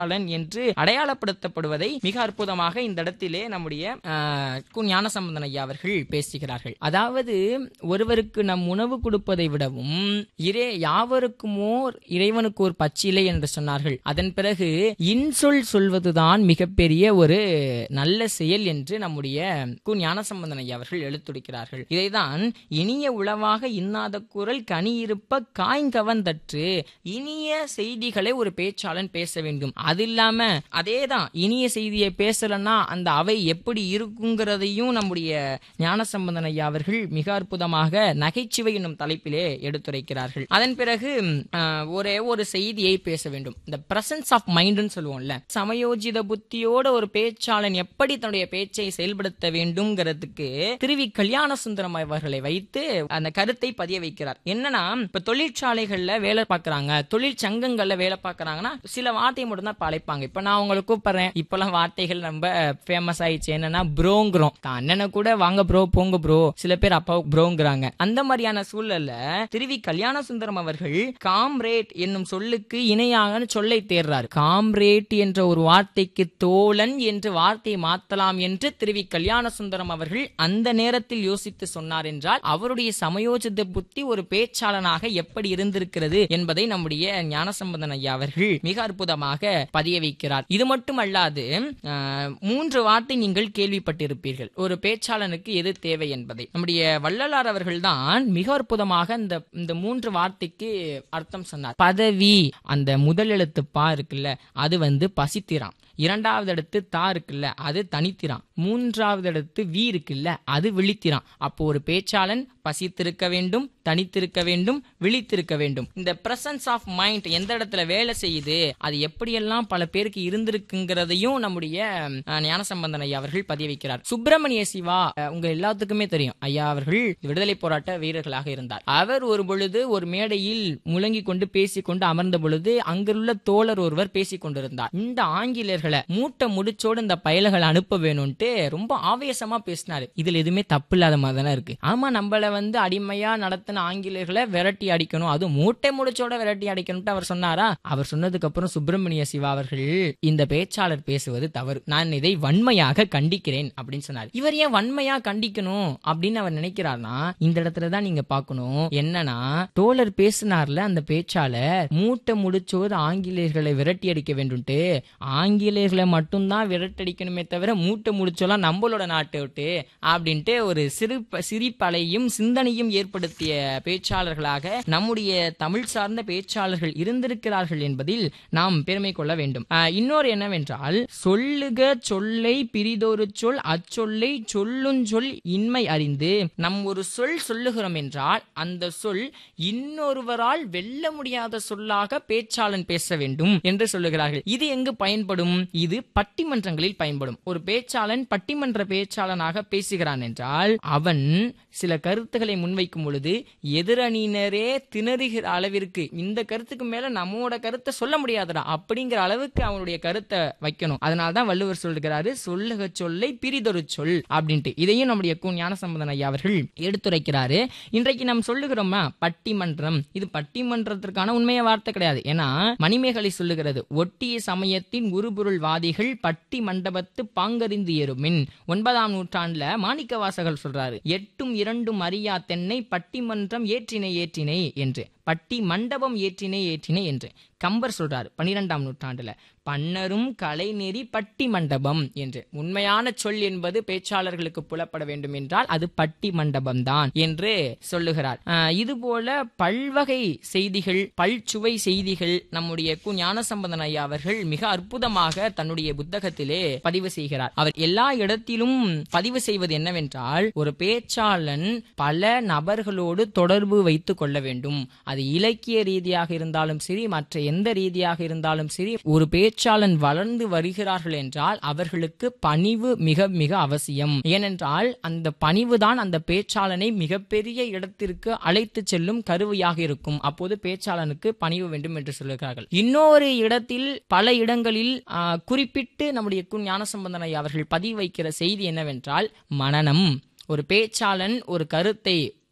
பேச்சாளன் என்று அடையாளப்படுத்தப்படுவதை மிக அற்புதமாக இந்த இடத்திலே நம்முடைய ஆஹ், கு ஞானசம்பந்தன் ஐயா அவர்கள் பேசுகிறார்கள் அதாவது ஒருவருக்கு நம் உணவு கொடுப்பதை விடவும் இரே யாவருக்குமோ இறைவனுக்கு ஒரு பச்சிலை என்று சொன்னார்கள் அதன் பிறகு இன்சொல் சொல்வதுதான் மிகப்பெரிய ஒரு நல்ல செயல் என்று நம்முடைய கு ஞானசம்பந்தன் ஐயா அவர்கள் எழுத்துரைக்கிறார்கள் இதைதான் இனிய உளவாக இன்னாத குரல் கனி இருப்ப காய்கவந்தற்று இனிய செய்திகளை ஒரு பேச்சாளன் பேச வேண்டும் அது இல்லாம அதேதான் இனிய செய்தியை பேசலன்னா அந்த அவை எப்படி இருக்குங்கிறதையும் நம்முடைய ஞானசம்பந்தன் ஐயா அவர்கள் மிக அற்புதமாக நகைச்சுவை என்னும் தலைப்பிலே எடுத்துரைக்கிறார்கள் அதன் பிறகு ஆஹ், ஒரே ஒரு செய்தியை பேச வேண்டும் இந்த பிரசன்ஸ் ஆஃப் மைண்ட்னு சொல்லுவோம்ல சமயோஜித புத்தியோட ஒரு பேச்சாளன் எப்படி தன்னுடைய பேச்சை செயல்படுத்த வேண்டும்ங்கிறதுக்கு திருவி கல்யாண சுந்தரம் அவர்களை வைத்து அந்த கருத்தை பதிய வைக்கிறார் என்னன்னா இப்ப தொழிற்சாலைகள்ல வேலை பார்க்கறாங்க தொழிற்சங்கங்கள்ல வேலை பார்க்கறாங்கன்னா சில வார்த்தை மட்டும் தான் அழைப்பாங்க இப்ப நான் உங்களை கூப்பிடுறேன் இப்பெல்லாம் வார்த்தைகள் ரொம்ப ஃபேமஸ் ஆயிடுச்சு என்னன்னா ப்ரோங்கிறோம் தான் அண்ணனை கூட வாங்க ப்ரோ போங்க ப்ரோ சில பேர் அப்பாவுக்கு ப்ரோங்கிறாங்க அந்த மாதிரியான சூழல்ல திருவி கல்யாண சுந்தரம் அவர்கள் காம்ரேட் என்னும் சொல்லுக்கு இணையாக சொல்லை தேர்றாரு காம்ரேட் என்ற ஒரு வார்த்தைக்கு தோழன் என்று வார்த்தையை மாத்தலாம் என்று திருவி கல்யாண சுந்தரம் அவர்கள் அந்த நேரத்தில் யோசித்து சொன்னார் என்றால் அவருடைய சமயோஜித புத்தி ஒரு பேச்சாளனாக எப்படி இருந்திருக்கிறது என்பதை நம்முடைய ஞானசம்பந்தன் ஐயா அவர்கள் மிக அற்புதமாக பதிய வைக்கிறார் இது மட்டுமல்லாது ஆஹ், மூன்று வார்த்தை நீங்கள் கேள்விப்பட்டிருப்பீர்கள் ஒரு பேச்சாளனுக்கு எது தேவை என்பதை நம்முடைய வள்ளலார் அவர்கள்தான் மிக அற்புதமாக இந்த இந்த மூன்று வார்த்தைக்கு அர்த்தம் சொன்னார் பதவி அந்த முதல் எழுத்து பா இருக்குல்ல அது வந்து பசித்திரான் இரண்டாவது இடத்து தா இருக்குல்ல அது தனித்திரான் மூன்றாவது இடத்து வி இருக்குல்ல அது விழித்திரான் அப்போ ஒரு பேச்சாளன் பசித்திருக்க வேண்டும் தனித்திருக்க வேண்டும் விழித்திருக்க வேண்டும் இந்த பிரசன்ஸ் ஆஃப் மைண்ட் எந்த இடத்துல வேலை செய்யுது அது எப்படியெல்லாம் பல பேருக்கு இருந்திருக்குங்கிறதையும் நம்முடைய அஹ், ஞானசம்பந்தன் ஐயா அவர்கள் பதிய வைக்கிறார் சுப்பிரமணிய சிவா அஹ், உங்க எல்லாத்துக்குமே தெரியும் ஐயா அவர்கள் விடுதலை போராட்ட வீரர்களாக இருந்தார் அவர் ஒரு பொழுது ஒரு மேடையில் முழங்கி கொண்டு பேசிக் கொண்டு அமர்ந்த பொழுது அங்குள்ள தோழர் ஒருவர் பேசிக் கொண்டிருந்தார் இந்த ஆங்கிலேயர்களை மூட்டை முடிச்சோடு இந்த பயல்களை அனுப்ப வேணும்ட்டு ரொம்ப ஆவேசமா பேசினாரு இதுல எதுவுமே தப்பு இல்லாத மாதிரி தானே இருக்கு ஆமா நம்மள வந்து அடிமையா நடத்தின ஆங்கிலேயர்களை விரட்டி அடிக்கணும் அது மூட்டை முடிச்சோட விரட்டி அடிக்கணும்ட்டு அவர் சொன்னாரா அவர் சொன்னதுக்கு அப்புறம் சுப்பிரமணிய சிவா அவர்கள் இந்த பேச்சாளர் பேசுவது தவறு நான் இதை வன்மையாக கண்டிக்கிறேன் அப்படின்னு சொன்னார் இவர் ஏன் வன்மையா கண்டிக்கணும் அப்படின்னு அவர் நினைக்கிறார்னா இந்த இடத்துல தான் நீங்க பார்க்கணும் என்னன்னா தோழர் பேசினார்ல அந்த பேச்சாளர் மூட்டை முடிச்சோர் ஆங்கிலேயர்களை விரட்டி அடிக்க வேண்டும்ட்டு ஆங்கிலேயர்களை மட்டும்தான் விரட்டடிக்கணுமே தவிர மூட்டை முடிச்சோலாம் நம்மளோட நாட்டை விட்டு அப்படின்ட்டு ஒரு சிறு சிரிப்பலையும் சிந்தனையும் ஏற்படுத்திய பேச்சாளர்களாக நம்முடைய தமிழ் சார்ந்த பேச்சாளர்கள் இருந்திருக்கிறார்கள் என்பதில் நாம் பெருமை கொள்ள வேண்டும் ஆஹ், இன்னொரு என்னவென்றால் சொல்லுக சொல்லை பிரிதொரு சொல் அச்சொல்லை சொல்லுஞ்சொல் இன்மை அறிந்து நம் ஒரு சொல் சொல்லுகிறோம் என்றால் அந்த சொல் இன்னொருவரால் வெல்ல முடியாத சொல்லாக பேச்சாளன் பேச வேண்டும் என்று சொல்லுகிறார்கள் இது எங்கு பயன்படும் இது பட்டிமன்றங்களில் பயன்படும் ஒரு பேச்சாளன் பட்டிமன்ற பேச்சாளனாக பேசுகிறான் என்றால் அவன் சில கருத்துக்களை முன்வைக்கும் பொழுது எதிரணியினரே திணறுகிற அளவிற்கு இந்த கருத்துக்கு மேல நம்மோட கருத்தை சொல்ல முடியாதுடா அப்படிங்கிற அளவுக்கு அவனுடைய கருத்தை வைக்கணும் அதனாலதான் வள்ளுவர் சொல்லுகிறாரு சொல்லுக சொல்லை பிரிதொரு சொல் அப்படின்ட்டு இதையும் நம்முடைய கு ஞானசம்பந்தன் ஐயா அவர்கள் எடுத்துரைக்கிறாரு இன்றைக்கு நாம் சொல்லுகிறோமா பட்டிமன்றம் இது பட்டிமன்றத்திற்கான உண்மைய வார்த்தை கிடையாது ஏன்னா மணிமேகலை சொல்லுகிறது ஒட்டிய சமயத்தின் உருபொருள்வாதிகள் பட்டி மண்டபத்து பாங்கறிந்து ஏறுமின் ஒன்பதாம் நூற்றாண்டுல மாணிக்க வாசகர் சொல்றாரு எட்டும் இரண்டும் அறியா தென்னை பட்டிமன்றம் ஏற்றினை ஏற்றினை என்று பட்டி மண்டபம் ஏற்றினை ஏற்றினை என்று கம்பர் சொல்றாரு பன்னிரெண்டாம் நூற்றாண்டுல பன்னரும் கலைநெறி பட்டி மண்டபம் என்று உண்மையான சொல் என்பது பேச்சாளர்களுக்கு புலப்பட வேண்டும் என்றால் அது பட்டி மண்டபம் தான் என்று சொல்லுகிறார் ஆஹ் இதுபோல பல்வகை செய்திகள் பல்சுவை செய்திகள் நம்முடைய கு ஞானசம்பந்தன் ஐயா அவர்கள் மிக அற்புதமாக தன்னுடைய புத்தகத்திலே பதிவு செய்கிறார் அவர் எல்லா இடத்திலும் பதிவு செய்வது என்னவென்றால் ஒரு பேச்சாளன் பல நபர்களோடு தொடர்பு வைத்துக் கொள்ள வேண்டும் அது இலக்கிய ரீதியாக இருந்தாலும் சரி மற்ற எந்த ரீதியாக இருந்தாலும் சரி ஒரு பேச்சாளன் வளர்ந்து வருகிறார்கள் என்றால் அவர்களுக்கு பணிவு மிக மிக அவசியம் ஏனென்றால் அந்த பணிவுதான் அந்த பேச்சாளனை மிகப்பெரிய இடத்திற்கு அழைத்து செல்லும் கருவியாக இருக்கும் அப்போது பேச்சாளனுக்கு பணிவு வேண்டும் என்று சொல்லுகிறார்கள் இன்னொரு இடத்தில் பல இடங்களில் ஆ, குறிப்பிட்டு நம்முடைய கு ஞானசம்பந்தனை அவர்கள் பதிவு வைக்கிற செய்தி என்னவென்றால் மனனம் ஒரு பேச்சாளன் ஒரு கருத்தை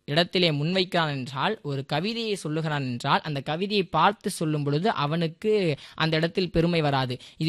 இடத்திலே முன்வைக்கிறான் என்றால் ஒரு கவிதையை சொல்லுகிறான் என்றால் அந்த கவிதையை பார்த்து சொல்லும் பொழுது அவனுக்கு அந்த இடத்தில் பெருமை வராது இது